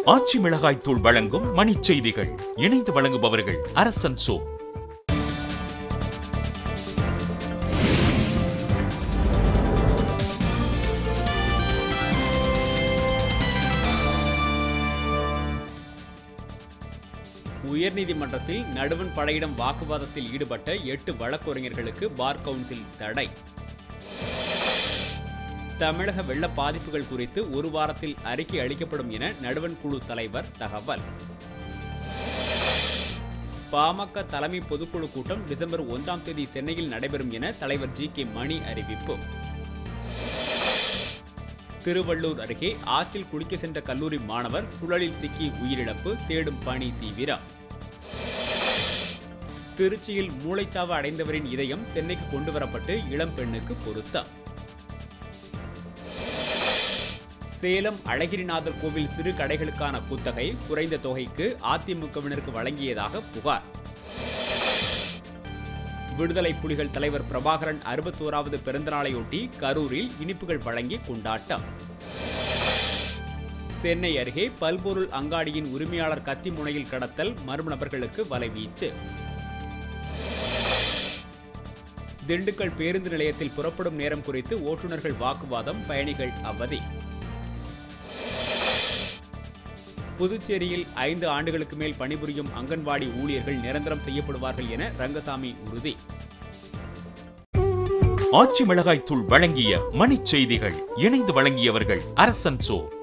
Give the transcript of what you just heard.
ஆச்சி மிளகாய் தூள் வழங்கும் மணிச் செய்திகள் இணைந்து வழங்குபவர்கள் அரசன் சோ உயர்நீதிமன்றத்தில் நடுவன் படையிடம் வாக்குவாதத்தில் ஈடுபட்ட எட்டு வழக்கறிஞர்களுக்கு பார் கவுன்சில் தடை தமிழக வெள்ள பாதிப்புகள் குறித்து ஒரு வாரத்தில் அறிக்கை அளிக்கப்படும் என நடுவன் குழு தலைவர் தகவல் பாமக தலைமை பொதுக்குழு கூட்டம் டிசம்பர் ஒன்றாம் தேதி சென்னையில் நடைபெறும் என தலைவர் ஜி கே மணி அறிவிப்பு திருவள்ளூர் அருகே ஆற்றில் குளிக்க சென்ற கல்லூரி மாணவர் சுழலில் சிக்கி உயிரிழப்பு தேடும் பணி தீவிரம் திருச்சியில் மூளைச்சாவு அடைந்தவரின் இதயம் சென்னைக்கு கொண்டுவரப்பட்டு இளம் பெண்ணுக்கு பொருத்தம் சேலம் அழகிரிநாதர் கோவில் சிறு கடைகளுக்கான குத்தகை குறைந்த தொகைக்கு அதிமுகவினருக்கு வழங்கியதாக புகார் விடுதலை புலிகள் தலைவர் பிரபாகரன் அறுபத்தோராவது பிறந்தநாளையொட்டி கரூரில் இனிப்புகள் வழங்கி கொண்டாட்டம் சென்னை அருகே பல்பொருள் அங்காடியின் உரிமையாளர் கத்தி முனையில் கடத்தல் மர்ம நபர்களுக்கு வலைவீச்சு திண்டுக்கல் பேருந்து நிலையத்தில் புறப்படும் நேரம் குறித்து ஓட்டுநர்கள் வாக்குவாதம் பயணிகள் அவதி புதுச்சேரியில் ஐந்து ஆண்டுகளுக்கு மேல் பணிபுரியும் அங்கன்வாடி ஊழியர்கள் நிரந்தரம் செய்யப்படுவார்கள் என ரங்கசாமி உறுதி ஆச்சி மிளகாய் தூள் வழங்கிய மணிச் செய்திகள் இணைந்து வழங்கியவர்கள் அரசன் சோ